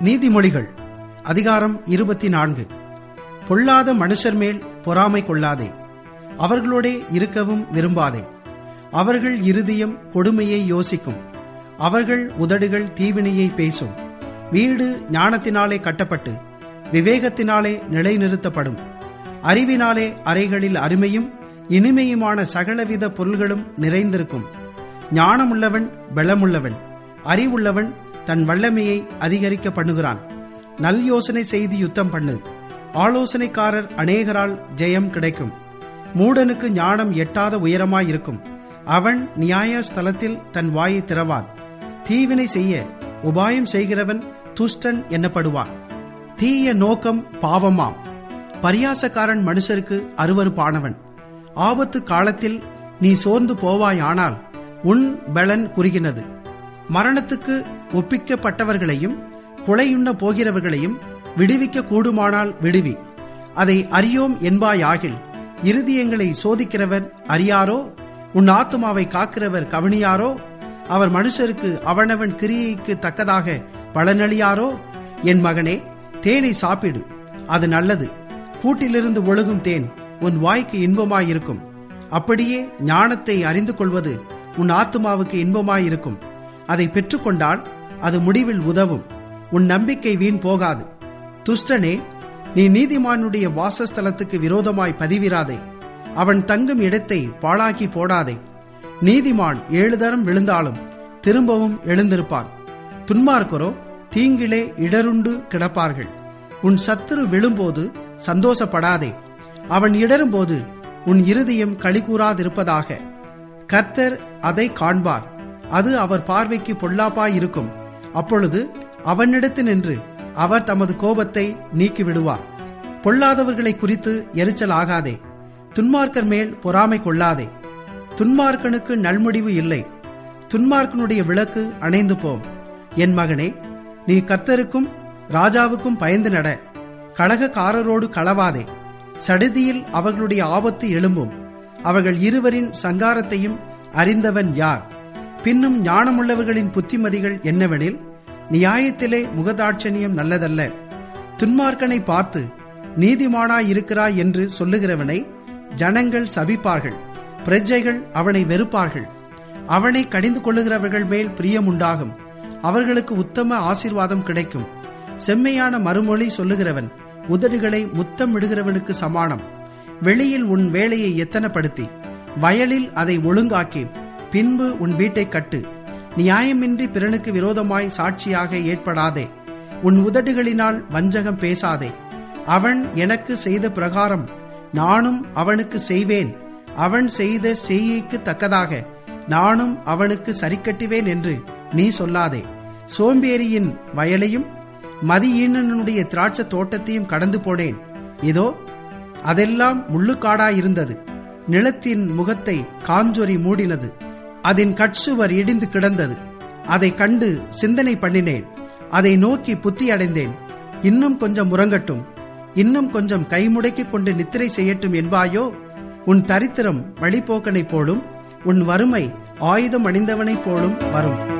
நீதிமொழிகள் அதிகாரம் இருபத்தி நான்கு பொல்லாத மனுஷர் மேல் பொறாமை கொள்ளாதே அவர்களோடே இருக்கவும் விரும்பாதே அவர்கள் இருதயம் கொடுமையை யோசிக்கும் அவர்கள் உதடுகள் தீவினையை பேசும் வீடு ஞானத்தினாலே கட்டப்பட்டு விவேகத்தினாலே நிலைநிறுத்தப்படும் அறிவினாலே அறைகளில் அருமையும் இனிமையுமான சகலவித பொருள்களும் நிறைந்திருக்கும் ஞானமுள்ளவன் பலமுள்ளவன் அறிவுள்ளவன் தன் வல்லமையை அதிகரிக்க பண்ணுகிறான் நல் யோசனை செய்து யுத்தம் பண்ணு ஆலோசனைக்காரர் அநேகரால் ஜெயம் கிடைக்கும் மூடனுக்கு ஞானம் எட்டாத உயரமாயிருக்கும் அவன் நியாய ஸ்தலத்தில் தன் வாயை திறவான் தீவினை செய்ய உபாயம் செய்கிறவன் துஷ்டன் எண்ணப்படுவான் தீய நோக்கம் பாவமாம் பரியாசக்காரன் மனுஷருக்கு அருவருப்பானவன் ஆபத்து காலத்தில் நீ சோர்ந்து போவாயானால் உன் பலன் குறுகினது மரணத்துக்கு ஒப்பிக்கப்பட்டவர்களையும் கொலையுண்ண போகிறவர்களையும் விடுவிக்க கூடுமானால் விடுவி அதை அறியோம் என்பாயாகில் இருதயங்களை சோதிக்கிறவர் அறியாரோ உன் ஆத்துமாவை காக்கிறவர் கவனியாரோ அவர் மனுஷருக்கு அவனவன் கிரியைக்கு தக்கதாக பலனளியாரோ என் மகனே தேனை சாப்பிடு அது நல்லது கூட்டிலிருந்து ஒழுகும் தேன் உன் வாய்க்கு இன்பமாயிருக்கும் அப்படியே ஞானத்தை அறிந்து கொள்வது உன் ஆத்துமாவுக்கு இன்பமாயிருக்கும் அதை பெற்றுக்கொண்டால் அது முடிவில் உதவும் உன் நம்பிக்கை வீண் போகாது துஷ்டனே நீ நீதிமானுடைய வாசஸ்தலத்துக்கு விரோதமாய் பதிவிராதே அவன் தங்கும் இடத்தை பாழாக்கி போடாதே நீதிமான் ஏழு தரம் விழுந்தாலும் திரும்பவும் எழுந்திருப்பான் துன்மார்க்கரோ தீங்கிலே இடருண்டு கிடப்பார்கள் உன் சத்துரு விழும்போது சந்தோஷப்படாதே அவன் இடரும்போது உன் இருதயம் களிகூறாதிருப்பதாக கர்த்தர் அதை காண்பார் அது அவர் பார்வைக்கு பொல்லாப்பாயிருக்கும் அப்பொழுது அவனிடத்து நின்று அவர் தமது கோபத்தை நீக்கிவிடுவார் பொல்லாதவர்களை குறித்து எரிச்சல் ஆகாதே துன்மார்க்கர் மேல் பொறாமை கொள்ளாதே துன்மார்க்கனுக்கு நல்முடிவு இல்லை துன்மார்க்கனுடைய விளக்கு அணைந்து போம் என் மகனே நீ கர்த்தருக்கும் ராஜாவுக்கும் பயந்து நட கழகக்காரரோடு களவாதே சடுதியில் அவர்களுடைய ஆபத்து எழும்பும் அவர்கள் இருவரின் சங்காரத்தையும் அறிந்தவன் யார் பின்னும் ஞானமுள்ளவர்களின் புத்திமதிகள் என்னவெனில் நியாயத்திலே முகதாட்சணியம் நல்லதல்ல துன்மார்க்கனை பார்த்து நீதிமானாயிருக்கிறாய் என்று சொல்லுகிறவனை ஜனங்கள் சபிப்பார்கள் பிரஜைகள் அவனை வெறுப்பார்கள் அவனை கடிந்து கொள்ளுகிறவர்கள் மேல் பிரியமுண்டாகும் அவர்களுக்கு உத்தம ஆசீர்வாதம் கிடைக்கும் செம்மையான மறுமொழி சொல்லுகிறவன் உதடுகளை முத்தமிடுகிறவனுக்கு சமானம் வெளியில் உன் வேலையை எத்தனப்படுத்தி வயலில் அதை ஒழுங்காக்கி பின்பு உன் வீட்டை கட்டு நியாயமின்றி பிறனுக்கு விரோதமாய் சாட்சியாக ஏற்படாதே உன் உதடுகளினால் வஞ்சகம் பேசாதே அவன் எனக்கு செய்த பிரகாரம் நானும் அவனுக்கு செய்வேன் அவன் செய்த செய்கைக்கு தக்கதாக நானும் அவனுக்கு சரிக்கட்டுவேன் என்று நீ சொல்லாதே சோம்பேறியின் வயலையும் மதியீனனுடைய திராட்சை தோட்டத்தையும் கடந்து போனேன் இதோ அதெல்லாம் முள்ளுக்காடாயிருந்தது நிலத்தின் முகத்தை காஞ்சொரி மூடினது அதன் கட்சுவர் இடிந்து கிடந்தது அதை கண்டு சிந்தனை பண்ணினேன் அதை நோக்கி புத்தி அடைந்தேன் இன்னும் கொஞ்சம் உறங்கட்டும் இன்னும் கொஞ்சம் கைமுடக்கிக் கொண்டு நித்திரை செய்யட்டும் என்பாயோ உன் தரித்திரம் வழிபோக்கனைப் போலும் உன் வறுமை ஆயுதம் அணிந்தவனைப் போலும் வரும்